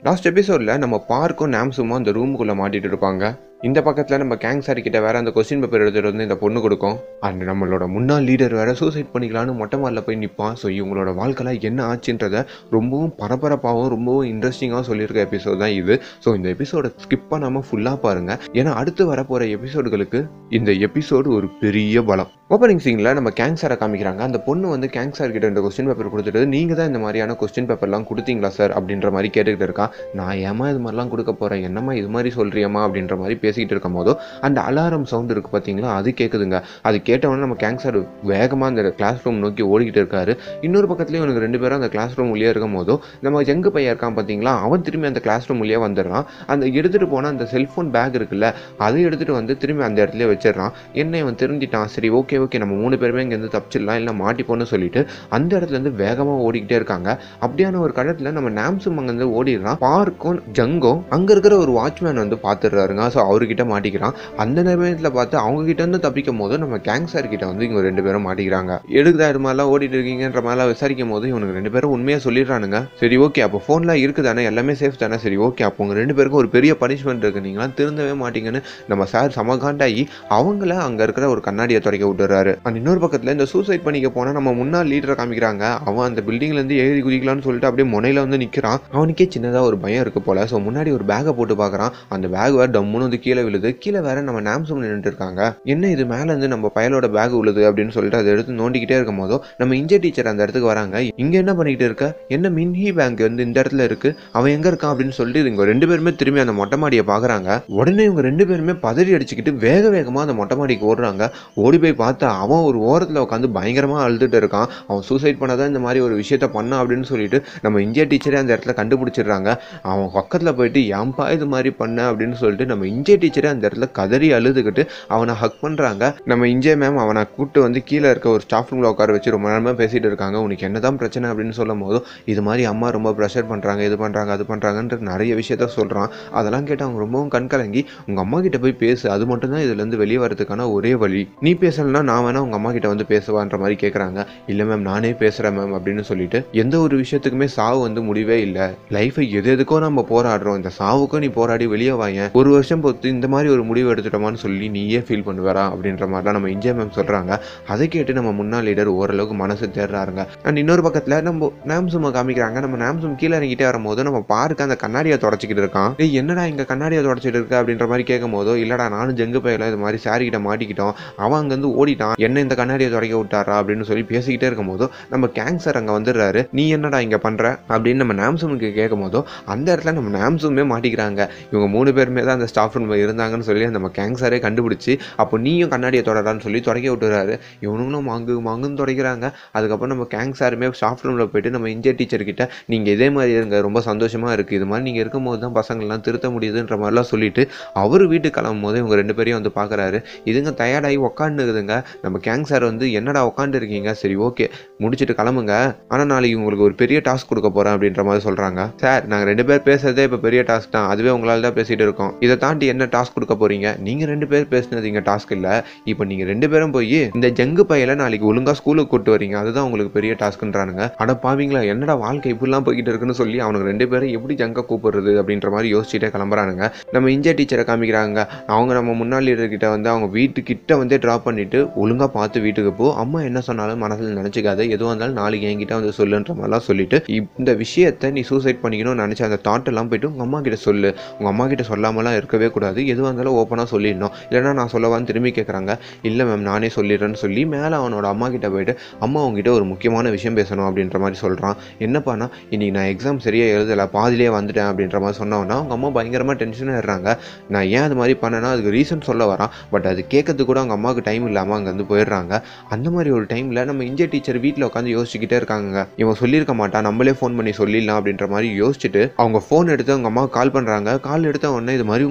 last எபிசோடில் நம்ம பார்க்கும் நாம்சுமும் அந்த ரூமுக்குள்ளே மாட்டிட்டு இருப்பாங்க இந்த பக்கத்தில் நம்ம கேங் சார் கிட்ட வேற அந்த கொஸ்டின் பேப்பர் எடுத்துட்டு வந்து இந்த பொண்ணு கொடுக்கும் அண்ட் நம்மளோட முன்னாள் லீடர் வேற சூசைட் பண்ணிக்கலான்னு மொட்டை மாடில் போய் நிற்பான் ஸோ இவங்களோட வாழ்க்கையில் என்ன ஆச்சுன்றத ரொம்பவும் பரபரப்பாகவும் ரொம்பவும் இன்ட்ரெஸ்டிங்காகவும் சொல்லியிருக்க எபிசோட் தான் இது ஸோ இந்த எபிசோடை ஸ்கிப் பண்ணாமல் ஃபுல்லாக பாருங்க ஏன்னா அடுத்து வரப்போகிற எபிசோடுகளுக்கு இந்த எபிசோடு ஒரு பெரிய பலம் ஓப்பனிங் சீனில் நம்ம கேங் சாரை காமிக்கிறாங்க அந்த பொண்ணு வந்து கேங் சார் கிட்ட இந்த கொஸ்டின் பேப்பர் கொடுத்துட்டு நீங்கள் தான் இந்த மாதிரியான கொஸ்டின் பேப்பர்லாம் கொடுத்தீங்களா சார் அப்படின்ற மாதிரி கேட்டுக்கிட்டு இருக்கான் நான் ஏமா இது மாதிரிலாம் கொடுக்க போகிறேன் என்னம்மா இது மாதிரி சொல்கிறியம்மா அப்படின்ற மாதிரி பேசிக்கிட்டு இருக்கும் போதோ அந்த அலாரம் சவுண்ட் இருக்குது பார்த்தீங்களா அது கேட்குதுங்க அது கேட்டவொடனே நம்ம கேங் சார் வேகமாக அந்த கிளாஸ் ரூம் நோக்கி ஓடிக்கிட்டு இருக்காரு இன்னொரு பக்கத்துலேயும் இவனுக்கு ரெண்டு பேரும் அந்த கிளாஸ் ரூம் உள்ளே இருக்கும் போதோ நம்ம ஜங்கு பையன் இருக்கான் பார்த்தீங்களா அவன் திரும்பி அந்த கிளாஸ் ரூம் உள்ளே வந்துடுறான் அந்த எடுத்துகிட்டு போன அந்த செல்ஃபோன் பேக் இருக்குல்ல அதை எடுத்துகிட்டு வந்து திரும்பி அந்த இடத்துல வச்சிடறான் என்ன இவன் தெரிஞ்சிட்டான் சரி ஓகே ஓகே நம்ம மூணு பேருமே இங்கேருந்து தப்பிச்சிடலாம் இல்லை மாட்டிப்போன்னு சொல்லிட்டு அந்த இடத்துல இருந்து வேகமாக ஓடிக்கிட்டே இருக்காங்க அப்படியான ஒரு கடத்தில் நம்ம நாம்சும் அங்கேருந்து ஓடிடுறான் பார்க்கும் ஜங்கோ அங்கே இருக்கிற ஒரு வாட்ச்மேன் வந்து பார்த்துடுறாருங்க ஸோ அவர்கிட்ட மாட்டிக்கிறான் அந்த நேரத்தில் பார்த்து அவங்க கிட்ட இருந்து தப்பிக்கும் போது நம்ம கேங் சார் கிட்ட வந்து இவங்க ரெண்டு பேரும் மாட்டிக்கிறாங்க எதுக்குதா இது மாதிரிலாம் ஓடிட்டு இருக்கீங்கன்ற மாதிரிலாம் விசாரிக்கும் போது இவனுக்கு ரெண்டு பேரும் உண்மையாக சொல்லிடுறானுங்க சரி ஓகே அப்போ ஃபோன்லாம் இருக்குதானே எல்லாமே சேஃப் தானே சரி ஓகே அப்போ உங்க ரெண்டு பேருக்கும் ஒரு பெரிய பனிஷ்மெண்ட் இருக்கு நீங்களாம் திருந்தவே மாட்டீங்கன்னு நம்ம சார் சமகாண்டாகி அவங்கள அங்கே இருக்கிற ஒரு கண்ணாடியை துடைக்க விட்டுறாரு அந்த இன்னொரு பக்கத்தில் இந்த சூசைட் பண்ணிக்க போனால் நம்ம முன்னாள் லீடரை காமிக்கிறாங்க அவன் அந்த பில்டிங்லேருந்து ஏறி குதிக்கலாம்னு சொல்லிட்டு அப்படியே முனையில் வந்து நிற்கிறான் அவனுக்கே சின்னதாக ஒரு பயம் இருக்கு போல ஸோ முன்னாடி ஒரு பேக்கை போட்டு பார்க்குறான் அந்த பேக் வேறு டம்முன்னு வந்து கீழே விழுது கீழே வேற நம்ம நாம்சம் நின்றுட்டு இருக்காங்க என்ன இது மேலே இருந்து நம்ம பயலோட பேக் விழுது அப்படின்னு சொல்லிட்டு அதை எடுத்து நோண்டிக்கிட்டே இருக்கும் போதோ நம்ம இந்திய டீச்சர் அந்த இடத்துக்கு வராங்க இங்கே என்ன பண்ணிக்கிட்டு இருக்க என்ன மின்ஹி பேங்க் வந்து இந்த இடத்துல இருக்கு அவன் எங்க இருக்கான் அப்படின்னு சொல்லிட்டு இவங்க ரெண்டு பேருமே திரும்பி அந்த மொட்டை மாடியை பார்க்குறாங்க உடனே இவங்க ரெண்டு பேருமே பதறி அடிச்சுக்கிட்டு வேக வேகமாக அந்த மொட்டை மாடிக்கு ஓடுறாங்க ஓடி போய் பார்த்தா அவன் ஒரு ஓரத்தில் உட்காந்து பயங்கரமாக அழுதுட்டு இருக்கான் அவன் சூசைட் பண்ணதான் இந்த மாதிரி ஒரு விஷயத்த பண்ணான் அப்படின்னு சொல்லிட்டு நம்ம இந்தியா டீச்சரே அந்த இடத்துல கண்டுபிடிச்சிடுறாங்க அவன் பக்கத்தில் போயிட்டு ஏன்பா இது மாதிரி பண்ண அப்படின்னு சொல்லிட்டு நம்ம இந்திய டீச்சரே அந்த இடத்துல கதறி அழுதுகிட்டு அவனை ஹக் பண்ணுறாங்க நம்ம இந்திய மேம் அவனை கூப்பிட்டு வந்து கீழே இருக்க ஒரு ஸ்டாஃப் ரூமில் உட்கார வச்சு ரொம்ப நேரமாக பேசிட்டு இருக்காங்க உனக்கு என்னதான் பிரச்சனை அப்படின்னு சொல்லும் போதும் இது மாதிரி அம்மா ரொம்ப ப்ரெஷர் பண்ணுறாங்க இது பண்ணுறாங்க அது பண்ணுறாங்கன்ற நிறைய விஷயத்த சொல்கிறான் அதெல்லாம் கேட்டு அவங்க ரொம்பவும் கண் கலங்கி உங்கள் அம்மா கிட்ட போய் பேசு அது மட்டும்தான் இதுலேருந்து வெளியே வரதுக்கான ஒரே வழி நீ பேசலன்னா நான் வேணா உங்கள் அம்மா கிட்ட வந்து பேசுவான்ற மாதிரி கேட்குறாங்க இல்லை மேம் நானே பேசுகிறேன் மேம் அப்படின்னு சொல்லிட்டு எந்த ஒரு விஷயத்துக்குமே சாவு வந்து முடிவே இல்லை லைஃபை எது எதுக்கோ நம்ம போராடுறோம் இந்த சாவுக்கும் நீ போராடி வெளியே வாங்க ஒரு வருஷம் பொறுத்து இந்த மாதிரி ஒரு முடிவு எடுத்துட்டோமான்னு சொல்லி நீயே ஃபீல் பண்ணுவாரா அப்படின்ற மாதிரிலாம் நம்ம இந்தியா மேம் சொல்கிறாங்க அதை கேட்டு நம்ம முன்னாள் லீடர் ஓரளவுக்கு மனசு தேடுறாருங்க அண்ட் இன்னொரு பக்கத்தில் நம்ம நாம்சுமை காமிக்கிறாங்க நம்ம நாம்சும் கீழே இறங்கிட்டே வரும்போது நம்ம பார்க்க அந்த கண்ணாடியை தொடச்சிக்கிட்டு இருக்கான் ஏய் என்னடா இங்கே கண்ணாடியை தொடச்சிட்டு இருக்க அப்படின்ற மாதிரி கேட்கும் போதோ இல்லடா நானும் ஜங்கு பையில இது மாதிரி சாரி கிட்ட மாட்டிக்கிட்டோம் அவன் அங்கேருந்து ஓடிட்டான் என்ன இந்த கண்ணாடியை துடைக்க விட்டாரா அப்படின்னு சொல்லி பேசிக்கிட்டே இருக்கும் போதோ நம்ம கேங்சர் அங்கே வந்துடுறாரு நீ என்னடா இங்கே பண்ணுற அப்படின்னு நம்ம நாம்சுமுக்கு கேட்கும் போதோ அந்த இடத்துல நம்ம நாம்சுமே மாட்டிக்கிறாங்க இவங்க மூணு பேருமே தான் அந்த ஸ்டாஃப் ரூம் இருந்தாங்கன்னு சொல்லி நம்ம கேங்ஸரே கண்டுபிடிச்சி அப்போ நீயும் கண்ணாடியை தொடரான்னு சொல்லி துடைக்க விட்டுறாரு இவனுங்களும் மாங்கு மாங்குன்னு துடைக்கிறாங்க அதுக்கப்புறம் நம்ம கேங் சாருமே ஸ்டாஃப் ரூமில் போயிட்டு நம்ம இந்திய டீச்சர் கிட்ட நீங்கள் இதே மாதிரி இருங்க ரொம்ப சந்தோஷமாக இருக்குது இது மாதிரி நீங்கள் இருக்கும்போது தான் பசங்கள்லாம் திருத்த முடியுதுன்ற மாதிரிலாம் சொல்லிட்டு அவர் வீட்டுக்கு கிளம்பும் போது இவங்க ரெண்டு பேரையும் வந்து பார்க்குறாரு இதுங்க தயாராகி உக்காந்துக்குதுங்க நம்ம கேங் சார் வந்து என்னடா உட்காந்து இருக்கீங்க சரி ஓகே முடிச்சுட்டு கிளம்புங்க ஆனால் நாளைக்கு உங்களுக்கு ஒரு பெரிய டாஸ்க் கொடுக்க போகிறேன் அப்படின்ற மாதிரி சொல்கிறாங்க சார் நாங்கள் ரெண்டு பேர் பேசுறதே இப்போ பெரிய டாஸ்க் தான் அதுவே உங்களால் தான் பேசிகிட்டு இருக்கோம் இதை தாண்டி என்ன டாஸ்க் கொடுக்க போகிறீங்க நீங்கள் ரெண்டு பேர் பேசுனது இங்கே டாஸ்க் இல்லை இப்போ நீங்கள் ரெண்டு பேரும் போய் இந்த ஜங்கு பையில நாளைக்கு ஒழுங்காக ஸ்கூலுக்கு கூட்டு வரீங்க அதுதான் உங்களுக்கு பெரிய டாஸ்க்குன்றானுங்க அட பாவீங்களா என்னடா வாழ்க்கை இப்படிலாம் போய்கிட்டு இருக்குன்னு சொல்லி அவனுக்கு ரெண்டு பேரும் எப்படி ஜங்க கூப்பிடுறது அப்படின்ற மாதிரி யோசிச்சுட்டே கிளம்புறானுங்க நம்ம இந்திய டீச்சரை காமிக்கிறாங்க அவங்க நம்ம முன்னாள் கிட்ட வந்து அவங்க வீட்டுக்கிட்ட வந்து ட்ராப் பண்ணிட்டு ஒழுங்கா பார்த்து வீட்டுக்கு போ அம்மா என்ன சொன்னாலும் மனசில் நினச்சிக்காத எதுவாக இருந்தாலும் நாளைக்கு என்கிட்ட வந்து சொல்லுன்ற மாதிரிலாம் சொல்லிட்டு இந்த விஷயத்தை நீ சூசைட் பண்ணிக்கணும்னு நினச்ச அந்த தாட் எல்லாம் போயிட்டு உங்கள் அம்மா கிட்ட சொல்லு உங்கள் அம்மா கிட்ட சொல்லாமலாம் இருக்கவே கூடாது எதுவாக இருந்தாலும் ஓப்பனாக சொல்லிடணும் இல்லைன்னா நான் சொல்லவான்னு திரும்பி கேட்குறாங்க இல்லை மேம் நானே சொல்லிடுறேன்னு சொல்லி மேலே அவனோட அம்மா கிட்ட போயிட்டு அம்மா உங்ககிட்ட ஒரு முக்கியமான விஷயம் பேசணும் அப்படின்ற மாதிரி சொல்கிறான் என்னப்பானா இன்னைக்கு நான் எக்ஸாம் சரியாக எழுதலை பாதிலே வந்துட்டேன் அப்படின்ற மாதிரி சொன்னவொன்னா அவங்க அம்மா பயங்கரமாக டென்ஷனாக இருறாங்க நான் ஏன் அது மாதிரி பண்ணேன்னா அதுக்கு ரீசன் சொல்ல வரான் பட் அது கேட்கறதுக்கு கூட அவங்க அம்மாவுக்கு டைம் இல்லாமல் அங்கேருந்து போயிடுறாங்க அந்த மாதிரி ஒரு டைமில் நம்ம இந்திய டீச்சர் வீட்டில் உட்காந்து யோசிச்சுக்கிட்டே இருக்காங்க இவன் சொல்லியிருக்க மாட்டான் நம்மளே ஃபோன் பண்ணி சொல்லிடலாம் அப்படின்ற மாதிரி யோசிச்சுட்டு அவங்க ஃபோன் எடுத்து அவங்க அம்மாவுக்கு கால் பண்ணுறாங்க கால் எடுத்த உடனே இது மாதிரி உங்கள் பையன் இது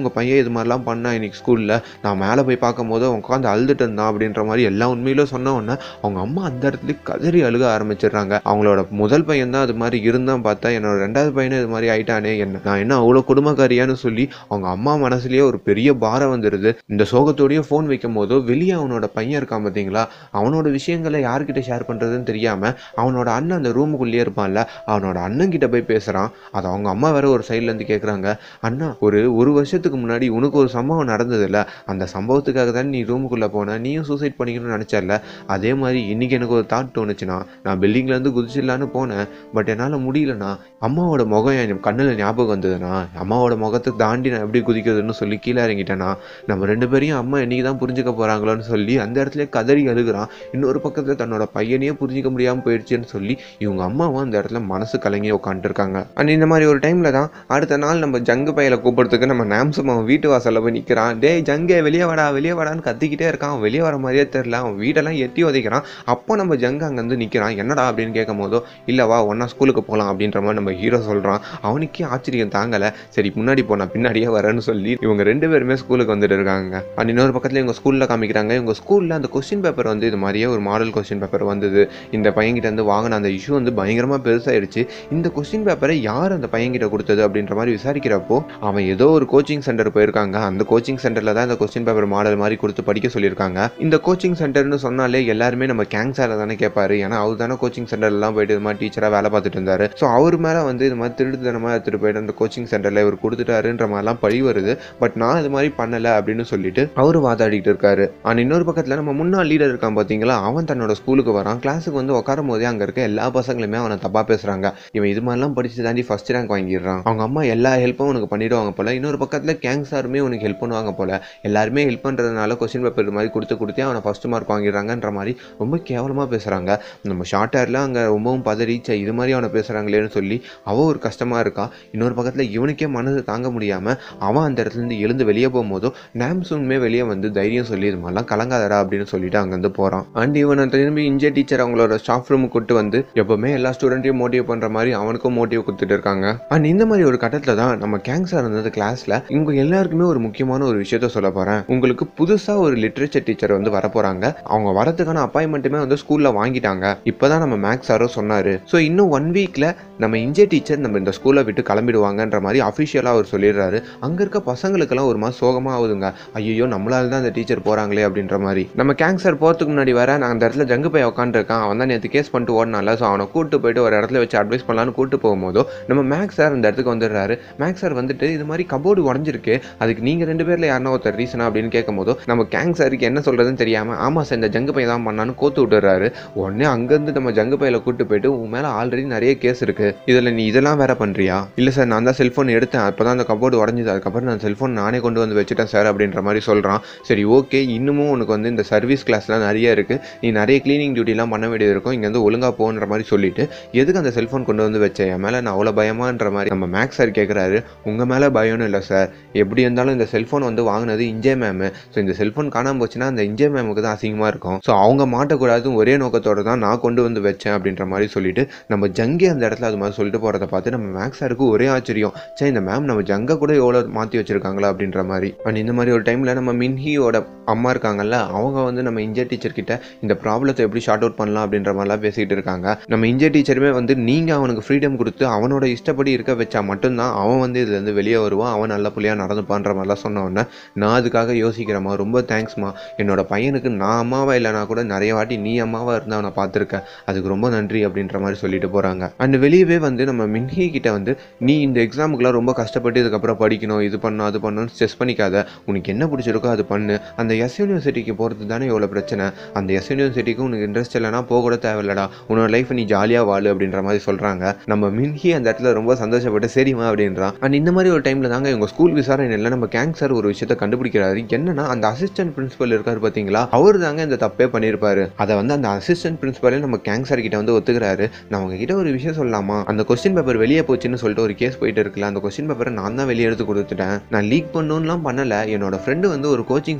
மாதிரிலாம் பண்ணேன் இன்னைக்கு ஸ்கூலில் நான் மேலே போய் பார்க்கும்போது அவன் உட்காந்து அழுதுட்டு இருந்தான் அப்படின்ற மாதிரி எல்லா உண்மையிலும் சொன்ன உடனே அவங்க அம்மா அந்த இடத்துல கதறி அழுக ஆரம்பிச்சிடுறாங்க அவங்களோட முதல் பையன் தான் அது மாதிரி இருந்தான் பார்த்தா என்னோட ரெண்டாவது பையனும் இது மாதிரி ஆயிட்டானே என்ன நான் என்ன அவ்வளோ குடும்பக்காரியான்னு சொல்லி அவங்க அம்மா மனசுலயே ஒரு பெரிய பாரம் வந்துடுது இந்த சோகத்தோடய ஃபோன் வைக்கும் போதோ வெளியே அவனோட பையன் இருக்கான் பார்த்தீங்களா அவனோட விஷயங்களை யார்கிட்ட ஷேர் பண்ணுறதுன்னு தெரியாமல் அவனோட அண்ணன் அந்த ரூமுக்குள்ளேயே இருப்பான்ல அவனோட அண்ணன் கிட்ட போய் பேசுகிறான் அது அவங்க அம்மா வேற ஒரு சைட்லேருந்து கேட்குறாங்க அண்ணா ஒரு ஒரு வருஷத்துக்கு முன்னாடி உனக்கு ஒரு சம்பவம் நடந்ததுல்ல அந்த சம்பவத்துக்காக தான் நீ ரூமுக்குள்ளே போன நீயும் சூசைட் பண்ணிக்கணும்னு நினச்சல அதே மாதிரி இன்னைக்கு எனக்கு ஒரு தாட் தோணுச்சுன்னா நான் பில்டிங்லேருந்து குதிச்சிடலான்னு போனேன் பட் என்னால் முடியலண்ணா அம்மாவோட முகம் என் கண்ணில் ஞாபகம் வந்ததுண்ணா அம்மாவோட முகத்தை தாண்டி நான் எப்படி குதிக்கிறதுன்னு சொல்லி கீழே இறங்கிட்டேன்னா நம்ம ரெண்டு பேரையும் அம்மா என்னைக்கு தான் புரிஞ்சுக்க போகிறாங்களோன்னு சொல்லி அந்த இடத்துல கதறி அழுகுறான் இன்னொரு பக்கத்தில் தன்னோட பையனையே புரிஞ்சிக்க முடியாமல் போயிடுச்சுன்னு சொல்லி இவங்க அம்மாவும் அந்த இடத்துல மனசு கலங்கி உட்காந்துருக்காங்க அண்ட் இந்த மாதிரி ஒரு டைமில் தான் அடுத்த நாள் நம்ம ஜங்கு பையில கூப்பிடுறதுக்கு நம்ம நாம்சம் அவன் வீட்டு வாசலில் போய் நிற்கிறான் டேய் ஜங்கே வெளியே வாடா வெளியே வாடான்னு கத்திக்கிட்டே இருக்கான் அவன் வெளியே வர மாதிரியே தெரில அவன் வீடெல்லாம் எட்டி உதைக்கிறான் அப்போ நம்ம ஜங்கு அங்கேருந்து நிற்கிறான் என்னடா அப்படின்னு கேட்கும் போதோ இல்லை வா ஒன்றா ஸ்கூலுக்கு போகலாம் அப்படின்ற மாதிரி நம்ம ஹீரோ சொல்கிறான் அவனுக்கே ஆச்சரியம் தாங்கலை சரி முன்னாடி போனா பின்னாடியே வரேன்னு சொல்லி இவங்க ரெண்டு பேருமே ஸ்கூலுக்கு வந்துட்டு இருக்காங்க அண்ட் இன்னொரு பக்கத்தில் இவங்க ஸ்கூலில் காமிக்கிறாங்க இவங்க ஸ்கூலில் அந்த கொஸ்டின் பேப்பர் வந்து இது மாதிரியே ஒரு மாடல் கொஸ்டின் பேப்பர் வந்தது இந்த பையன்கிட்ட இருந்து வாங்கின அந்த இஷ்யூ வந்து பயங்கரமாக பெருசாயிடுச்சு இந்த கொஸ்டின் பேப்பரை யார் அந்த பையன்கிட்ட கொடுத்தது அப்படின்ற மாதிரி விசாரிக்கிறப்போ அவன் ஏதோ ஒரு கோச்சிங் சென்டர் போயிருக்காங்க அந்த கோச்சிங் சென்டரில் தான் இந்த கொஸ்டின் பேப்பர் மாடல் மாதிரி கொடுத்து படிக்க சொல்லியிருக்காங்க இந்த கோச்சிங் சென்டர்னு சொன்னாலே எல்லாருமே நம்ம கேங் சாரை தானே கேட்பாரு ஏன்னா அவர் தானே கோச்சிங் சென்டர்லாம் போயிட்டு இது மாதிரி டீச்சராக வேலை பார்த்துட்டு இருந்தாரு ஸோ அவர் மேலே வந்து இது மாதிரி திருட்டுத்தனமாக எடுத்துகிட்டு போயிட்டு அந்த கோச்சிங் சென்டரில் இவர் கொடுத்துட்டாருன்ற மாதிரிலாம் பழி வருது பட் நான் இது மாதிரி பண்ணலை அப்படின்னு சொல்லிட்டு அவர் வாதாடிட்டு இருக்காரு ஆனால் இன்னொரு பக்கத்தில் நம்ம முன்னாள் லீடர் இருக்கான் பார்த்தீங்களா அவன் தன்னோட ஸ்கூலுக்கு வரான் கிளாஸுக்கு வந்து உட்காரும் போதே அங்கே இருக்க எல்லா பசங்களுமே அவனை தப்பாக பேசுகிறாங்க இவன் இது மாதிரிலாம் படிச்சு தாண்டி ஃபர்ஸ்ட் ரேங்க் வாங்கிடுறான் அவங்க அம்மா எல்லா ஹெல்ப்பும் உனக்கு பண்ணிடுவாங்க போல இன்னொரு பக்கத்தில் கேங் சாருமே உனக்கு ஹெல்ப் பண்ணுவாங்க போல எல்லாருமே ஹெல்ப் பண்ணுறதுனால கொஸ்டின் பேப்பர் இது மாதிரி கொடுத்து கொடுத்தே அவனை ஃபர்ஸ்ட் மார்க் வாங்கிடுறாங்கன்ற மாதிரி ரொம்ப கேவலமாக பேசுகிறாங்க நம்ம ஷார்ட் ஹேரில் அங்கே ரொம்பவும் பதறி "ச்சே, இது மாதிரி அவனை பேசுகிறாங்களேன்னு சொல்லி அவள் ஒரு கஷ்டமாக இருக்கா இன்னொரு பக்கத்தில் இவனுக்கே மனசு தாங்க முடியாமல் அவன் அந்த இடத்துலேருந்து எழுந்து வெளியே போகும்போதோ நாம்சூனுமே வெளியே வந்து தைரியம் சொல்லி இது மாதிரிலாம் கலங்காதடா அப்படின்னு சொல்லிட்டு அங்கேருந்து போகிறான் அண்ட் இவனை திரும்பி இன்ஜே டீச்சர் அவங்களோட ஸ்டாஃப் ரூமுக்கு கூட்டு வந்து எப்பவுமே எல்லா ஸ்டூடெண்ட்டையும் மோட்டிவ் பண்ணுற மாதிரி அவனுக்கும் மோட்டிவ் கொடுத்துட்டு இருக்காங்க அண்ட் இந்த மாதிரி ஒரு கட்டத்தில் தான் நம்ம கேங் சார் இருந்தது கிளாஸில் இவங்க எல்லாருக்குமே ஒரு முக்கியமான ஒரு விஷயத்த சொல்ல போகிறேன் உங்களுக்கு புதுசாக ஒரு லிட்ரேச்சர் டீச்சர் வந்து வரப்போகிறாங்க அவங்க வரதுக்கான அப்பாயின்மெண்ட்டுமே வந்து ஸ்கூலில் வாங்கிட்டாங்க இப்போ தான் நம்ம மேக்ஸ் சாரோ சொன்னார் ஸோ இன்னும் ஒன் வீக்கில் நம்ம இன்ஜே டீச்சர் நம்ம இந்த ஸ்கூலை விட்டு கிளம்பிடுவாங்கன்ற மாதிரி அஃபிஷியலாக அவர் சொல்லிடுறாரு அங்கே இருக்க பசங்களுக்கெல்லாம் ஒரு மாதிரி சோகமாக ஆகுதுங்க ஐயோ நம்மளால தான் அந்த டீச்சர் போகிறாங்களே அப்படின்ற மாதிரி நம்ம கேங்சர் போகிறதுக்கு முன்னாடி வர நான் அந்த இடத்துல ஜங்கு போய் உட்காந்துருக்கான் அவன் தான் நேற்று கேஸ் பண்ணிட்டு ஓடினால ஸோ அவனை கூட்டு போயிட்டு ஒரு இடத்துல வச்சு அட்வைஸ் பண்ணலான்னு கூட்டு போகும்போதோ நம்ம மேக்ஸ் சார் அந்த இடத்துக்கு வந்துடுறாரு மேக்ஸ் சார் வந்துட்டு இது மாதிரி கபோர்டு உடஞ்சிருக்கு அதுக்கு நீங்கள் ரெண்டு பேரில் யாருன்னா ஒருத்தர் ரீசனா அப்படின்னு கேட்கும்போதோ நம்ம கேங் சாருக்கு என்ன சொல்கிறதுன்னு தெரியாமல் ஆமாம் சார் இந்த ஜங்கு பையன் தான் பண்ணான்னு கோத்து விட்டுறாரு உடனே அங்கேருந்து நம்ம ஜங்கு பையில கூட்டு போயிட்டு உன் மேலே ஆல்ரெடி நிறைய கேஸ் இருக்கு இதில் நீ இதெல்லாம் வேற பண்ணுறியா இல்லை சார் நான் தான் செல்ஃபோன் எடுத்தேன் அப்போ தான் அந்த கபோர்டு உடஞ்சிது அதுக்கப்புறம் நான் செல்ஃபோன் நானே கொண்டு வந்து வச்சுட்டேன் சார் அப்படின்ற மாதிரி சொல்கிறான் சரி ஓகே இன்னமும் உனக்கு வந்து இந்த சர்வீஸ் கிளாஸ்லாம் நிறைய இருக்குது நீ நிறைய க்ளீனிங் டியூட்டிலாம் பண்ண வேண்டியது இருக்கும் இங்கேருந்து ஒழுங்காக போன்ற மாதிரி சொல்லிட்டு எதுக்கு அந்த செல்ஃபோன் கொண்டு வந்து வச்சேன் என் மேலே நான் அவ்வளோ பயமான்ற மாதிரி நம்ம மேக்ஸ் சார் கேட்குறாரு உங்கள் மேலே பயம்னு இல்லை சார் எப்படி இருந்தாலும் இந்த செல்ஃபோன் வந்து வாங்கினது இஞ்சே மேமு ஸோ இந்த செல்ஃபோன் காணாமல் போச்சுன்னா அந்த இஞ்சே மேமுக்கு தான் அசிங்கமாக இருக்கும் ஸோ அவங்க மாட்டக்கூடாது ஒரே நோக்கத்தோட தான் நான் கொண்டு வந்து வச்சேன் அப்படின்ற மாதிரி சொல்லிட்டு நம்ம ஜங்கே அந்த இடத்துல அது மாதிரி சொல்லிட்டு போகிறத பார்த்து நம்ம மேக்ஸ் சாருக்கு ஒரே ஆச்சரியம் சே இந்த மேம் நம்ம ஜங்கை கூட எவ்வளோ மாற்றி வச்சிருக்காங்களா அப்படின்ற மாதிரி அண்ட் இந்த மாதிரி ஒரு டைமில் நம்ம மின்ஹியோட அம்மா இருக்காங்கல்ல அவங்க வந்து நம்ம இன்ஜியர் டீச்சர் கிட்ட இந்த ப்ராப்ளத்தை எப்படி ஷார்ட் அவுட் பண்ணலாம் அப்படின்ற மாதிரிலாம் பேசிகிட்டு இருக்காங்க நம்ம இன்ஜியர் டீச்சருமே வந்து நீங்கள் அவனுக்கு ஃப்ரீடம் கொடுத்து அவனோட இஷ்டப்படி இருக்க வச்சா மட்டும்தான் அவன் வந்து இதுலேருந்து வெளியே வருவான் அவன் நல்ல புள்ளியாக நடந்துப்பான்ற மாதிரிலாம் சொன்ன உடனே நான் அதுக்காக யோசிக்கிறேம்மா ரொம்ப தேங்க்ஸ்மா என்னோட பையனுக்கு நான் அம்மாவா இல்லைனா கூட நிறைய வாட்டி நீ அம்மாவா இருந்தா அவனை பார்த்துருக்கேன் அதுக்கு ரொம்ப நன்றி அப்படின்ற மாதிரி சொல்லிட்டு போகிறாங்க அண்ட் வெளியவே வந்து நம்ம மின்ஹி கிட்ட வந்து நீ இந்த எக்ஸாமுக்குலாம் ரொம்ப கஷ்டப்பட்டு இதுக்கப்புறம் படிக்கணும் இது பண்ணணும் அது பண்ணணும்னு ஸ்ட்ரெஸ் பண்ணிக்காத உனக்கு என்ன பிடிச்சிருக்கோ அது பண்ணு அந்த எஸ் யூனிவர்சிட்டிக்கு போகிறது தானே எவ்வளோ பிரச்சனை அந்த எஸ் யூனிவர்சிட்டிக்கு உனக்கு இன்ட்ரெஸ்ட் இல்லைனா போக கூட தேவையில்லடா உன்னோட லைஃப் நீ ஜாலியாக வாழு அப்படின்ற மாதிரி சொல்கிறாங்க நம்ம மின்ஹி அந்த இடத்துல ரொம்ப சந்தோஷப்பட்டு சரிம்மா அப்படின்றான் அண்ட் இந்த மாதிரி ஒரு டைமில் தாங்க இவங்க ஸ்கூல் விசாரணையில் நம்ம கேங் சார் ஒரு விஷயத்தை கண்டுபிடிக்கிறாரு என்னன்னா அந்த அசிஸ்டன்ட் பிரின்சிபல் இருக்காரு பார்த்தீங்களா அவர் தாங்க இந்த தப்பே பண்ணியிருப்பாரு அதை வந்து அந்த அசிஸ்டன்ட் பிரின்சிபலே நம்ம கேங் சார் கிட்ட வந்து ஒத்துக்கிறாரு நான் உங்ககிட்ட ஒரு விஷயம் சொல்லலாமா அந்த கொஸ்டின் பேப்பர் வெளியே போச்சுன்னு சொல்லிட்டு ஒரு கேஸ் போயிட்டு இருக்குல்ல அந்த கொஸ்டின் பேப்பரை நான் தான் வெளியே எடுத்து கொடுத்துட்டேன் நான் லீக் பண்ணணும்லாம் பண்ணல என்னோட ஃப்ரெண்டு வந்து ஒரு கோச்சிங் சென்டர்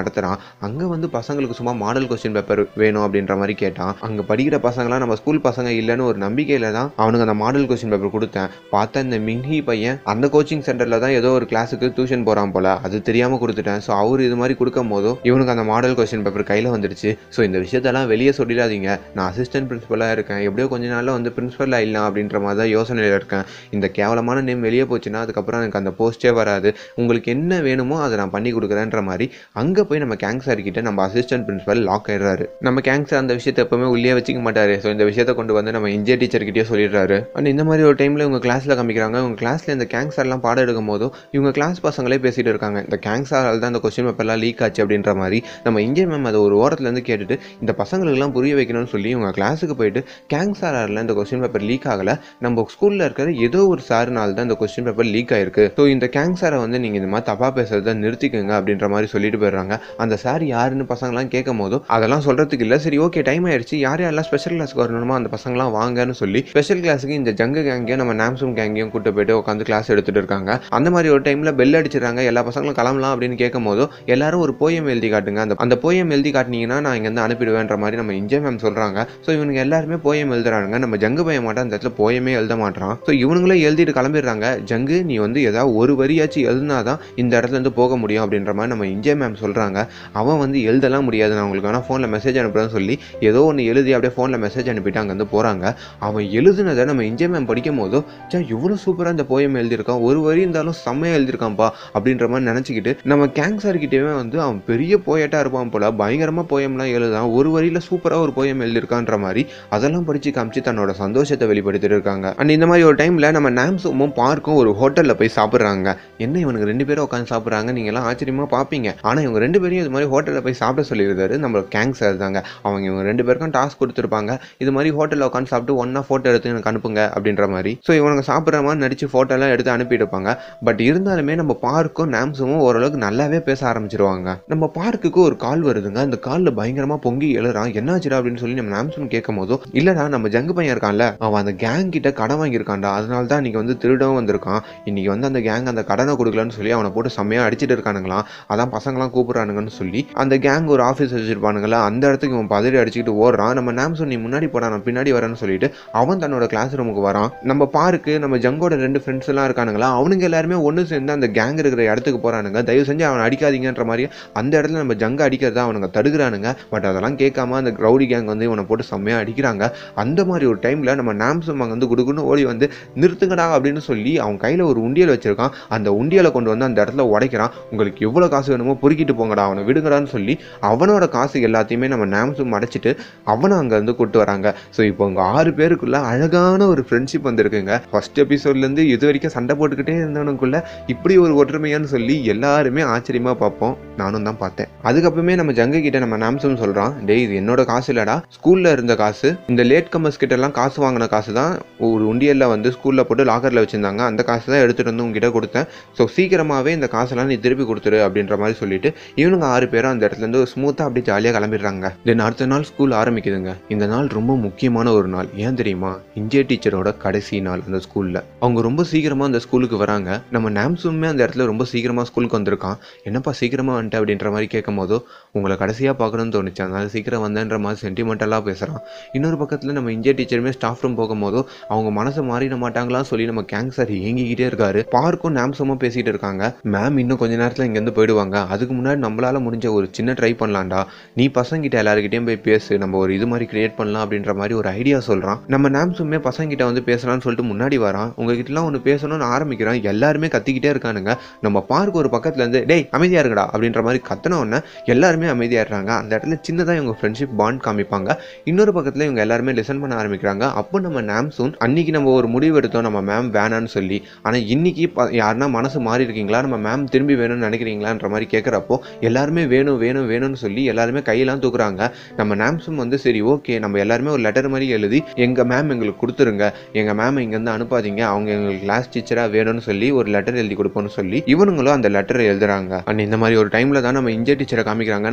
நடத்துகிறான் அங்கே வந்து பசங்களுக்கு சும்மா மாடல் கொஸ்டின் பேப்பர் வேணும் அப்படின்ற மாதிரி கேட்டான் அங்கே படிக்கிற பசங்களாம் நம்ம ஸ்கூல் பசங்க இல்லைன்னு ஒரு நம்பிக்கையில் தான் அவனுக்கு அந்த மாடல் கொஸ்டின் பேப்பர் கொடுத்தேன் பார்த்தா இந்த மின்ஹி பையன் அந்த கோச்சிங் சென்டரில் தான் ஏதோ ஒரு கிளாஸுக்கு டியூஷன் போகிறான் போல அது தெரியாமல் கொடுத்துட்டேன் ஸோ அவர் இது மாதிரி கொடுக்கும் போதும் இவனுக்கு அந்த மாடல் கொஸ்டின் பேப்பர் கையில் வந்துடுச்சு ஸோ இந்த விஷயத்தெல்லாம் வெளியே சொல்லிடாதீங்க நான் அசிஸ்டன்ட் பிரின்சிபலாக இருக்கேன் எப்படியோ கொஞ்ச நாளில் வந்து பிரின்சிபல் ஆயிடலாம் அப்படின்ற மாதிரி தான் யோசனையில் இருக்கேன் இந்த கேவலமான நேம் வெளியே போச்சுன்னா அதுக்கப்புறம் எனக்கு அந்த போஸ்ட்டே வராது உங்களுக்கு என்ன வேணுமோ அதை நான் பண்ணி கொடுக்குறேன்ற மாதிரி அங்கே போய் நம்ம கேங் சார் கிட்ட நம்ம அசிஸ்டன்ட் பிரின்சிபல் லாக் ஆயிடுறாரு நம்ம கேங் சார் அந்த விஷயத்தை எப்பவுமே உள்ளே வச்சுக்க மாட்டாரு ஸோ இந்த விஷயத்தை கொண்டு வந்து நம்ம இந்திய டீச்சர்கிட்டயே சொல்லிடுறாரு அண்ட் இந்த மாதிரி ஒரு டைமில் இவங்க கிளாஸில் காமிக்கிறாங்க இவங்க கிளாஸில் இந்த கேங் சார்லாம் பாடம் எடுக்கும் போதும் இவங்க கிளாஸ் பசங்களே பேசிட்டு இருக்காங்க இந்த கேங் சாரால் தான் இந்த கொஸ்டின் பேப்பர்லாம் லீக் ஆச்சு அப்படின்ற மாதிரி நம்ம இந்தியன் மேம் அதை ஒரு ஓரத்துலேருந்து கேட்டுட்டு இந்த பசங்களுக்குலாம் புரிய வைக்கணும்னு சொல்லி இவங்க கிளாஸுக்கு போயிட்டு கேங் சாரால் இந்த கொஸ்டின் பேப்பர் லீக் ஆகலை நம்ம ஸ்கூலில் இருக்கிற ஏதோ ஒரு சாருனால தான் இந்த கொஸ்டின் பேப்பர் லீக் ஆயிருக்கு ஸோ இந்த கேங் சாரை வந்து நீங்கள் இந்த மாதிரி தப்பாக பேசுறதை நிறுத்திக்கோங்க அப்படின்ற மாதிரி சொல்லிட்டு போயிடுறாங்க அந்த சார் யாருன்னு பசங்களாம் கேட்கும் போதும் அதெல்லாம் சொல்கிறதுக்கு இல்லை சரி ஓகே டைம் ஆயிடுச்சு யார் யாரெல்லாம் ஸ்பெஷல் கிளாஸ்க்கு வரணுமோ அந்த பசங்களாம் வாங்கன்னு சொல்லி ஸ்பெஷல் கிளாஸுக்கு இந்த ஜங்கு கேங்கையும் நம்ம நாம்சூம் கேங்கையும் கூட்டு போயிட்டு உட்காந்து கிளாஸ் எடுத்துட்டு இருக்காங்க அந்த மாதிரி ஒரு டைமில் பெல் அடிச்சிடுறாங்க எல்லா பசங்களும் கிளம்பலாம் அப்படின்னு கேட்கும் போதும் எல்லாரும் ஒரு போயம் எழுதி காட்டுங்க அந்த அந்த போயம் எழுதி காட்டினீங்கன்னா நான் இங்கேருந்து அனுப்பிடுவேன்ற மாதிரி நம்ம இன்ஜே மேம் சொல்கிறாங்க ஸோ இவனுங்க எல்லாருமே போயம் எழுதுறாங்க நம்ம ஜங்கு பையன் மாட்டான் அந்த இடத்துல போயமே எழுத மாட்டான் ஸோ இவனுங்களே எழுதிட்டு கிளம்பிடுறாங்க ஜங்கு நீ வந்து ஏதாவது ஒரு வரியாச்சும் எழுதினாதான் இந்த இடத்துல இருந்து போக முடியும் அப்படின்ற மாதிரி நம்ம இன்ஜே மேம் சொல்கிறாங்க அவன் வந்து எழுதலாம் முடியாது நான் உங்களுக்கு வேணால் ஃபோனில் மெசேஜ் அனுப்புறேன்னு சொல்லி ஏதோ ஒன்று எழுதி அப்படியே ஃபோனில் மெசேஜ் அனுப்பிட்டு அங்கேருந்து போகிறாங்க அவன் எழுதுனதை நம்ம இன்ஜே மேம் படிக்கும் போதோ சா இவ்வளோ சூப்பராக இந்த போயம் எழுதியிருக்கான் ஒரு வரி இருந்தாலும் செம்மையாக எழுதியிருக்கான்ப்பா அப்படின்ற மாதிரி நினச்சிக்கிட்டு நம்ம கேங் சார்கிட்டவே வந்து அவன் பெரிய போயட்டாக இருப்பான் போல பயங்கரமாக போயம்லாம் எழுதான் ஒரு வரியில் சூப்பராக ஒரு போயம் எழுதியிருக்கான்ற மாதிரி அதெல்லாம் படித்து காமிச்சு தன்னோட சந்தோஷத்தை வெளிப்படுத்திட்டு இருக்காங்க அண்ட் இந்த மாதிரி ஒரு டைமில் நம்ம நாம்ஸும் பார்க்கும் ஒரு ஹோட்டலில் போய் சாப்பிட்றாங்க என்ன இவனுக்கு ரெண்டு பேரும் உட்காந்து சாப்பிட்றாங்க நீங்களாம் ஆச்சரியமாக பார்ப்பீங்க ஆனால் இவங்க ரெண்டு பேரையும் இது மாதிரி ஹோட்டலில் போய் சாப்பிட சொல்லியிருந்தாரு நம்ம கேங் சார் தாங்க அவங்க இவங்க ரெண்டு பேருக்கும் டாஸ்க் கொடுத்துருப்பாங்க இது மாதிரி ஹோட்டலில் உட்காந்து சாப்பிட்டு ஒன்றா ஃபோட்டோ எடுத்து எனக்கு அனுப்புங்க அப்படின்ற மாதிரி ஸோ இவனுங்க சாப்பிட்ற மாதிரி நடிச்சு ஃபோட்டோலாம் எடுத்து அனுப்பியிருப்பாங்க பட் இருந்தாலுமே நம்ம பார்க்கும் நாம்ஸும் ஓரளவுக்கு நல்லாவே பேச ஆரம்பிச்சிருவாங்க நம்ம பார்க்குக்கு ஒரு கால் வருதுங்க அந்த காலில் பயங்கரமாக பொங்கி எழுறான் என்னாச்சுடா அப்படின்னு சொல்லி நம்ம நாம்சன் கேட்கும் போதும் இல்லடா நம்ம ஜங்கு பையன் இருக்கான்ல அவன் அந்த கேங் கிட்ட கடன் வாங்கியிருக்கான்டா அதனால தான் இன்னைக்கு வந்து திருடவும் வந்திருக்கான் இன்னைக்கு வந்து அந்த கேங் அந்த கடனை கொடுக்கலன்னு சொல்லி அவனை போட்டு செம்மையாக அடிச்சிட்டு இருக்கானுங்களாம் அதான் பசங்களாம் கூப்பிடுறானுங்கன்னு சொல்லி அந்த கேங் ஒரு ஆஃபீஸ் வச்சிருப்பானுங்களா அந்த இடத்துக்கு இவன் பதறி அடிச்சுக்கிட்டு ஓடுறான் நம்ம நாம்சன் நீ முன்னாடி போடா நான் பின்னாடி வரேன்னு சொல்லிட்டு அவன் தன்னோட கிளாஸ் ரூமுக்கு வரான் நம்ம பார்க்கு நம்ம ஜங்கோட ரெண்டு ஃப்ரெண்ட்ஸ் எல்லாம் இருக்கானுங்களா அவனுங்க எல்லாருமே ஒன்று சேர்ந்து அந்த கேங் இருக்கிற இடத்துக்கு போறானுங்க தயவு செஞ்சு அவனை அடிக்காதீங்கன்ற மாதிரி அந்த இடத்துல நம்ம ஜங்க அடிக்கிறதா அவனுங்க தடுக்கிறானுங்க பட் அதெல்லாம் கேட்காம அந்த ரவுடி கேங் வந்து இவனை போட்டு செம்மையாக அடிக்கிறாங்க அந்த மாதிரி ஒரு டைம்ல நம்ம நாம்சம் அங்கே வந்து குடுக்குன்னு ஓடி வந்து நிறுத்துங்கடா அப்படின்னு சொல்லி அவன் கையில் ஒரு உண்டியல் வச்சிருக்கான் அந்த உண்டியலை கொண்டு வந்து அந்த இடத்துல உடைக்கிறான் உங்களுக்கு எவ்வளோ காசு வேணுமோ பொறுக்கிட்டு போங்கடா அவனை விடுங்கடான்னு சொல்லி அவனோட காசு எல்லாத்தையுமே நம்ம நாம்சும் அடைச்சிட்டு அவனை அங்கேருந்து கூட்டு வராங்க ஸோ இப்போ உங்க ஆறு பேருக்குள்ள அழகான ஒரு ஃப்ரெண்ட்ஷிப் வந்திருக்குங்க ஃபர்ஸ்ட் எபிசோட்லேருந்து இது வரைக்கும் சண்டை போட்டுக்கிட்டே இருந்தவனுக்குள்ள இப்படி ஒரு ஒற்றுமையான்னு சொல்லி எல்லாருமே ஆச்சரியமா பார்ப்போம் நானும் தான் பார்த்தேன் அதுக்கப்புறமே நம்ம ஜங்கு கிட்ட நம்ம நாம்சம் சொல்றான் டேய் இது என்னோட காசு இல்லடா ஸ்கூல்ல இருந்த காசு இந்த லேட் கமர்ஸ் கிட்ட எல்லாம் காசு வாங்கின காசு தான் ஒரு உண்டியல்ல வந்து ஸ்கூல்ல போட்டு லாக்கர்ல வச்சிருந்தாங்க அந்த காசு தான் எடுத்துட்டு வந்து உங்ககிட்ட கொடுத்தேன் ஸோ சீக்கிரமாவே இந்த காசெல்லாம் நீ திருப்பி கொடுத்துரு அப்படின்ற மாதிரி சொல்லிட்டு இவனுங்க ஆறு பேரும் அந்த இடத்துல இருந்து ஸ்மூத்தா அப்படியே ஜாலியாக கிளம்பிடுறாங்க தென் அடுத்த நாள் ஸ்கூல் ஆரம்பிக்குதுங்க இந்த நாள் ரொம்ப முக்கியமான ஒரு நாள் ஏன் தெரியுமா இந்திய டீச்சரோட கடைசி நாள் அந்த ஸ்கூல்ல அவங்க ரொம்ப சீக்கிரமா அந்த ஸ்கூலுக்கு வராங்க நம்ம நாம்சுமே அந்த இடத்துல ரொம்ப சீக்கிரமா ஸ்கூலுக்கு வந்திருக்கான் என்னப்பா சீக்கிரமா வந்துட்ட அப்படின்ற மாதிரி கேட்கும் போதோ உங்களை கடைசியா பார்க்கணும்னு தோணுச்சு அதனால சீக்கிரம் வந்தேன்ற மாதிரி சென்டிமெண்டலாக பேசுறான் இன்னொரு பக்கத்துல நம்ம இந்திய டீச்சருமே ஸ்டாஃப் ரூம் போகும்போதோ அவங்க மனசை மாறிட மாட்டாங்களான்னு சொல்லி நம்ம கேங் சார் ஏங்கிக்கிட்டே இருக்காரு பார்க்கும் நாம்சமா பேசிட்டு இருக்காங்க மேம் இன்னும் கொஞ்ச நேரத்துல இங்க இருந்து போயிடுவாங்க அதுக்கு முன்னாடி நம்மளால முடிஞ்ச ஒரு சின்ன ட்ரை பண்ணலாம்டா நீ பசங்கிட்ட எல்லாருக்கிட்டையும் போய் பேசு நம்ம ஒரு இது மாதிரி கிரியேட் பண்ணலாம் அப்படின்ற மாதிரி ஒரு ஐடியா சொல்றான் நம்ம நாம்சுமே பசங்கிட்ட வந்து பேசலாம்னு சொல்லிட்டு முன்னாடி வரான் உங்ககிட்டலாம் ஒன்று பேசணும்னு ஆரம்பிக்கிறான் எல்லாருமே கத்திக்கிட்டே இருக்கானுங்க நம்ம பார்க் ஒரு பக்கத்துல இருந்து டேய் அமைதியா இருங்கடா அப்படின்ற மாதிரி கத்தின உடனே எல்லாருமே அமைதியாடுறாங்க அந்த இடத்துல சின்னதாக இவங்க ஃப்ரெண்ட்ஷிப் பாண்ட் காமிப்பாங்க இன்னொரு பக்கத்தில் இவங்க எல்லாருமே லிசன் பண்ண ஆரம்பிக்கிறாங்க அப்போ நம்ம நாம்சூன் அன்னைக்கு நம்ம ஒரு முடிவு எடுத்தோம் நம்ம மேம் வேணான்னு சொல்லி ஆனால் இன்னைக்கு ப- யாருன்னா மனசு மாறி இருக்கீங்களா நம்ம மேம் திரும்பி வேணும்னு நினைக்கிறீங்களான்ற மாதிரி கேட்குறப்போ எல்லாருமே வேணும் வேணும் வேணும்னு சொல்லி எல்லாருமே கையெல்லாம் தூக்குறாங்க நம்ம நாம்சும் வந்து சரி ஓகே நம்ம எல்லாருமே ஒரு லெட்டர் மாதிரி எழுதி எங்கள் மேம் எங்களுக்கு கொடுத்துருங்க எங்கள் மேம் இங்கேருந்து அனுப்பாதீங்க அவங்க எங்களுக்கு கிளாஸ் டீச்சராக வேணும்னு சொல்லி ஒரு லெட்டர் எழுதி கொடுப்போம்னு சொல்லி இவனுங்களும் அந்த லெட்டர் எழுதுறாங்க அண்ட் இந்த மாதிரி ஒரு டைமில் தான் நம்ம இந்திய டீச்சரை காமிக்கிறாங்க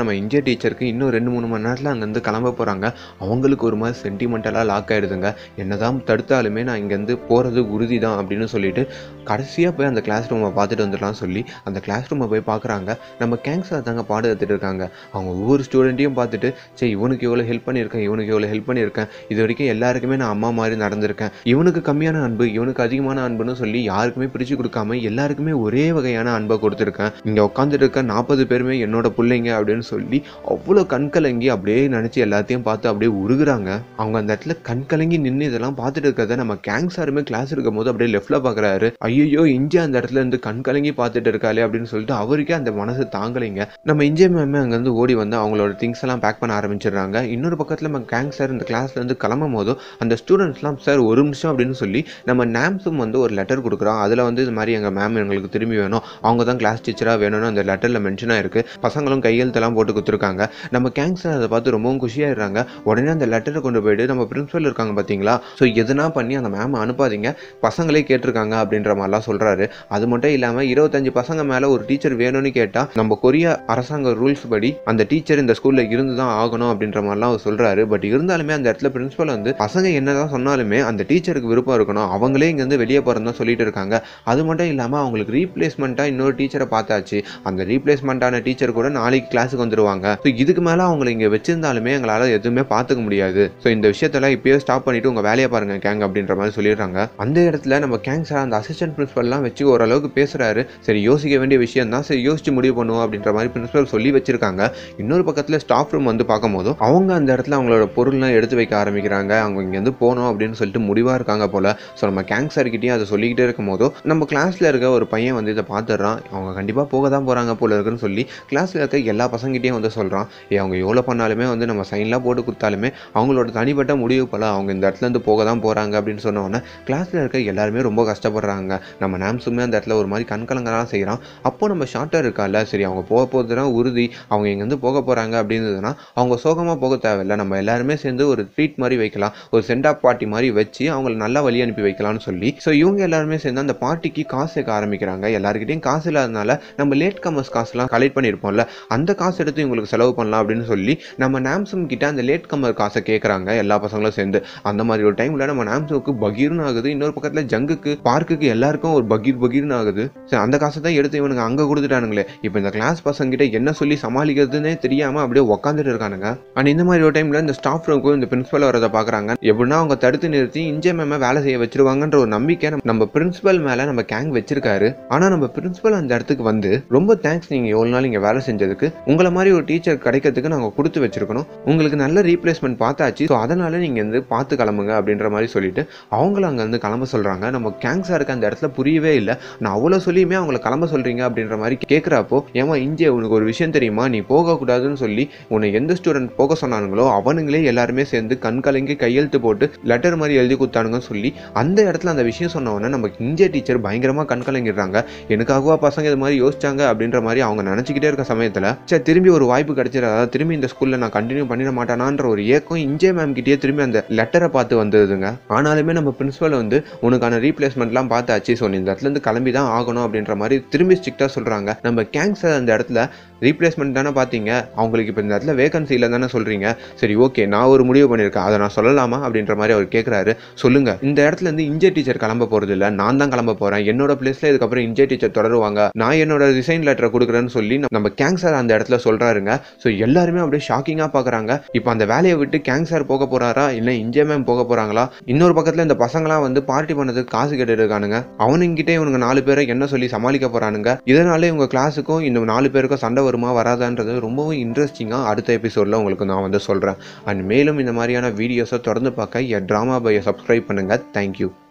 நம்ம இந்திய டீச்சருக்கு இன்னும் ரெண்டு மூணு மணி நேரத்தில் அங்கேருந்து கிளம்ப போகிறாங்க அவங்களுக்கு ஒரு மாதிரி சென்டிமெண்டலாக லாக் ஆகிடுதுங்க என்னதான் தடுத்தாலுமே நான் இங்கேருந்து போகிறது உறுதி தான் அப்படின்னு சொல்லிட்டு கடைசியாக போய் அந்த கிளாஸ் ரூமை பார்த்துட்டு வந்துடலாம் சொல்லி அந்த கிளாஸ் ரூமை போய் பார்க்குறாங்க நம்ம கேங்ஸாக தாங்க பாடம் எடுத்துகிட்டு இருக்காங்க அவங்க ஒவ்வொரு ஸ்டூடெண்ட்டையும் பார்த்துட்டு சரி இவனுக்கு எவ்வளோ ஹெல்ப் பண்ணியிருக்கேன் இவனுக்கு எவ்வளோ ஹெல்ப் பண்ணியிருக்கேன் இது வரைக்கும் எல்லாருக்குமே நான் அம்மா மாதிரி நடந்திருக்கேன் இவனுக்கு கம்மியான அன்பு இவனுக்கு அதிகமான அன்புன்னு சொல்லி யாருக்குமே பிரித்து கொடுக்காம எல்லாருக்குமே ஒரே வகையான அன்பை கொடுத்துருக்கேன் இங்கே உட்காந்துட்டு இருக்க நாற்பது பேருமே என்னோட பிள்ளைங்க அப்படின்னு சொல்லி அவ்வளோ கண்கலங்கி அப்படியே நினச்சி எல்லாத்தையும் பார்த்து அப்படியே உருகுறாங்க அவங்க அந்த இடத்துல கண்கலங்கி நின்று இதெல்லாம் பார்த்துட்டு இருக்கிறத நம்ம கேங் சாருமே கிளாஸ் இருக்கும் போது அப்படியே லெஃப்டில் பார்க்குறாரு ஐயோ இந்தியா அந்த இடத்துல இருந்து கண்கலங்கி பார்த்துட்டு இருக்காளே அப்படின்னு சொல்லிட்டு அவருக்கே அந்த மனசு தாங்கலைங்க நம்ம இந்திய மேமே அங்கேருந்து ஓடி வந்து அவங்களோட திங்ஸ் எல்லாம் பேக் பண்ண ஆரம்பிச்சிடுறாங்க இன்னொரு பக்கத்தில் நம்ம கேங் சார் இந்த கிளாஸ்ல இருந்து கிளம்பும் போதும் அந்த ஸ்டூடெண்ட்ஸ்லாம் சார் ஒரு நிமிஷம் அப்படின்னு சொல்லி நம்ம நாம்ஸும் வந்து ஒரு லெட்டர் கொடுக்குறோம் அதில் வந்து இது மாதிரி எங்கள் மேம் எங்களுக்கு திரும்பி வேணும் அவங்க தான் கிளாஸ் டீச்சராக வேணும்னு அந்த லெட்டரில் மென்ஷனாக இருக்குது பசங்களும் கையெழுத்தெல்லாம் போட்டு கொடுத்துருக்காங்க நம்ம கேங் சார் அதை பார்த்து ரொம்பவும் குஷியாயிடுறாங்க உடனே அந்த லெட்டரை கொண்டு போயிட்டு நம்ம பிரின்சிபல் இருக்காங்க பார்த்தீங்களா ஸோ எதுனா பண்ணி அந்த மேம் அனுப்பாதீங்க பசங்களே கேட்டிருக்காங்க அப்படின்ற மாதிரிலாம் சொல்கிறாரு அது மட்டும் இல்லாமல் இருபத்தஞ்சு பசங்க மேலே ஒரு டீச்சர் வேணும்னு கேட்டால் நம்ம கொரியா அரசாங்க ரூல்ஸ் படி அந்த டீச்சர் இந்த ஸ்கூலில் இருந்து தான் ஆகணும் அப்படின்ற மாதிரிலாம் அவர் சொல்கிறாரு பட் இருந்தாலுமே அந்த இடத்துல பிரின்சிபல் வந்து பசங்க என்னதான் சொன்னாலுமே அந்த டீச்சருக்கு விருப்பம் இருக்கணும் அவங்களே இங்கேருந்து வெளியே போகிறதா சொல்லிட்டு இருக்காங்க அது மட்டும் இல்லாமல் அவங்களுக்கு ரீப்ளேஸ்மெண்ட்டாக இன்னொரு டீச்சரை பார்த்தாச்சு அந்த ரீப்ளேஸ்மெண்ட்டான டீச்சர் கூட நாளைக்கு கிளாஸுக்கு வந்துருவாங்க ஸோ இதுக்கு மேலே அவங்களை இங்கே வச்சிருந்தாலுமே எங்களால் எதுவுமே பார்த்துக்க முடியாது ஸோ இந்த விஷயத்தெல்லாம் இப்பயே ஸ்டாப் பண்ணிட்டு உங்கள் வேலையை பாருங்க கேங் அப்படின்ற மாதிரி சொல்லிடுறாங்க அந்த இடத்துல நம்ம கேங் சார் அந்த அசிஸ்டன்ட் பிரின்சிபல்லாம் வச்சு ஓரளவுக்கு பேசுறாரு சரி யோசிக்க வேண்டிய விஷயம் தான் சரி யோசிச்சு முடிவு பண்ணுவோம் அப்படின்ற மாதிரி பிரின்சிபல் சொல்லி வச்சிருக்காங்க இன்னொரு பக்கத்தில் ஸ்டாஃப் ரூம் வந்து பார்க்கும்போது அவங்க அந்த இடத்துல அவங்களோட பொருள்லாம் எடுத்து வைக்க ஆரம்பிக்கிறாங்க அவங்க இங்கேருந்து போகணும் அப்படின்னு சொல்லிட்டு முடிவாக இருக்காங்க போல ஸோ நம்ம கேங் சார்கிட்டயும் அதை சொல்லிக்கிட்டே இருக்கும் போதோ நம்ம கிளாஸில் இருக்க ஒரு பையன் வந்து இதை பார்த்துடுறான் அவங்க கண்டிப்பாக போக தான் போகிறாங்க போல இருக்குன்னு சொல்லி கிளாஸில் இருக்க எல்லா பசங்கிட்டையும் வந்து சொல்கிறான் ஏ அவங்க எவ்வளோ பண்ணாலுமே வந்து நம்ம சைன்லாம் போட்டு கொடுத்தாலுமே அவங்களோட தனிப்பட்ட முடிவு போல அவங்க இந்த இடத்துல இருந்து போக தான் போகிறாங்க அப்படின்னு சொன்ன உடனே கிளாஸில் இருக்க எல்லாருமே ரொம்ப கஷ்டப்படுறாங்க நம்ம நாம்ஸுமே அந்த இடத்துல ஒரு மாதிரி கண்கலங்கலாம் செய்கிறான் அப்போ நம்ம ஷார்ட்டாக இருக்கால சரி அவங்க போக போகுதுன்னா உறுதி அவங்க இங்கேருந்து போக போகிறாங்க அப்படின்றதுனா அவங்க சோகமாக போக தேவையில்ல நம்ம எல்லாருமே சேர்ந்து ஒரு ட்ரீட் மாதிரி வைக்கலாம் ஒரு சென்ட் ஆஃப் பார்ட்டி மாதிரி வச்சு அவங்கள நல்லா வழி அனுப்பி வைக்கலாம்னு சொல்லி ஸோ இவங்க எல்லாருமே சேர்ந்து அந்த பார்ட்டிக்கு காசு சேர்க்க ஆரம்பிக்கிறாங்க எல்லாருக்கிட்டையும் காசு இல்லாதனால நம்ம லேட் கமர்ஸ் காசுலாம் கலெக்ட் பண்ணியிருப்போம்ல அந்த காசு எடுத்து இவங்களுக்கு செலவு பண்ணலாம் அப்படின்னு சொல்லி நம்ம நாம்சம் கிட்ட அந்த லேட் கமர் காசை கேட்குறாங்க எல்லா பசங்களும் சேர்ந்து அந்த மாதிரி ஒரு டைமில் நம்ம நாம்சமுக்கு பகீர்னு ஆகுது இன்னொரு பக்கத்தில் ஜங்குக்கு பார்க்குக்கு எல்லாருக்கும் ஒரு பகீர் பகீர்னு ஆகுது சரி அந்த காசை தான் எடுத்து இவனுங்க அங்கே கொடுத்துட்டானுங்களே இப்போ இந்த கிளாஸ் பசங்கிட்ட என்ன சொல்லி சமாளிக்கிறதுனே தெரியாமல் அப்படியே உக்காந்துட்டு இருக்கானுங்க அண்ட் இந்த மாதிரி ஒரு டைமில் இந்த ஸ்டாஃப் ரூமுக்கும் இந்த பிரின்சிபல் வரதை பார்க்குறாங்க எப்படின்னா அவங்க தடுத்து நிறுத்தி இஞ்சே மேம வேலை செய்ய வச்சிருவாங்கன்ற ஒரு நம்பிக்கை நம்ம- நம்ம பிரின்சிபல் மேலே நம்ம கேங் வச்சிருக்காரு ஆனால் நம்ம பிரின்சிபல் அந்த இடத்துக்கு வந்து ரொம்ப தேங்க்ஸ் நீங்கள் எவ்வளோ நாள் இங்கே வேலை செஞ்சதுக்கு உங்களை மாதிரி ஒரு டீச்சர் கிடைக்கிறதுக்கு நாங்கள் கொடுத்து வச்சிருக்கணும் உங்களுக்கு நல்ல ரீப்ளேஸ்மெண்ட் பார்த்தாச்சு ஸோ அதனால நீங்கள் வந்து பார்த்து கிளம்புங்க அப்படின்ற மாதிரி சொல்லிட்டு அவங்கள அங்கே வந்து கிளம்ப சொல்கிறாங்க நம்ம கேங் சாருக்கு அந்த இடத்துல புரியவே இல்லை நான் அவ்வளோ சொல்லியுமே அவங்கள கிளம்ப சொல்கிறீங்க அப்படின்ற மாதிரி கேட்குறப்போ ஏமா இங்கே உனக்கு ஒரு விஷயம் தெரியுமா நீ போகக்கூடாதுன்னு சொல்லி உன்னை எந்த ஸ்டூடெண்ட் போக சொன்னானுங்களோ அவனுங்களே எல்லாருமே சேர்ந்து கண் கலங்கி கையெழுத்து போட்டு லெட்டர் மாதிரி எழுதி கொடுத்தானுங்கன்னு சொல்லி அந்த இடத்துல அந்த விஷயம் சொன்ன உடனே நம்ம இந்திய டீச்சர் பயங்கரமாக கண் கலங்கிடுறாங்க எனக்காகவா பசங்க இது மாதிரி யோசிச்சாங்க அப்படின்ற மாதிரி அவங்க நினச்சிக்கிட்டே இருக்க சமயத்தில் சரி திரும்பி ஒரு வாய்ப்பு கிடைச்சிடாதா திரும்பி இந்த ஸ்கூலில் நான் கண்டினியூ பண்ணிட மாட்டானான்ற ஒரு ஏக்கம் இஞ்சே மேம் கிட்டேயே திரும்பி அந்த லெட்டரை பார்த்து வந்ததுங்க ஆனாலுமே நம்ம பிரின்சிபல் வந்து உனக்கான ரீப்ளேஸ்மெண்ட்லாம் பார்த்தாச்சு ஸோ நீ இந்த இடத்துல இருந்து கிளம்பி தான் ஆகணும் அப்படின்ற மாதிரி திரும்பி ஸ்ட்ரிக்டாக சொல்கிறாங்க நம்ம கேங்ஸர் அந்த இடத்துல ரீப்ளேஸ்மெண்ட் தானே பார்த்தீங்க அவங்களுக்கு இப்போ இந்த இடத்துல வேகன்சி இல்லை தானே சொல்கிறீங்க சரி ஓகே நான் ஒரு முடிவு பண்ணியிருக்கேன் அதை நான் சொல்லலாமா அப்படின்ற மாதிரி அவர் கேட்குறாரு சொல்லுங்க இந்த இடத்துல இருந்து இஞ்சே டீச்சர் கிளம்ப போகிறது இல்லை நான் தான் கிளம்ப போகிறேன் என்னோட பிளேஸில் இதுக்கப்புறம் இஞ்சே டீச்சர் தொடருவாங்க நான் என்னோட ரிசைன் லெட்டரை கொடுக்குறேன்னு சொல்லி நம்ம கேங் சார் அந்த இடத்துல சொல்கிறாருங்க ஸோ எல்லாருமே அப்படியே ஷாக்கிங்காக பார்க்குறாங்க இப்போ அந்த வேலையை விட்டு கேங் சார் போக போகிறாரா இல்லை இஞ்சே மேம் போக போகிறாங்களா இன்னொரு பக்கத்தில் இந்த பசங்களாம் வந்து பார்ட்டி பண்ணதுக்கு காசு கேட்டு இருக்கானுங்க அவனுங்கிட்டே இவனுங்க நாலு பேரை என்ன சொல்லி சமாளிக்க போகிறானுங்க இதனால இவங்க கிளாஸுக்கும் இந்த நாலு பேருக்கும் சண்டை வருமா வராதான்றது ரொம்பவும் இன்ட்ரெஸ்டிங்காக அடுத்த எபிசோடில் உங்களுக்கு நான் வந்து சொல்கிறேன் அண்ட் மேலும் இந்த மாதிரியான வீடியோஸை தொடர்ந்து பார்க்க என் ட்ராமா பையை சப்ஸ்கிரைப் பண்ணுங்கள் தேங்க்யூ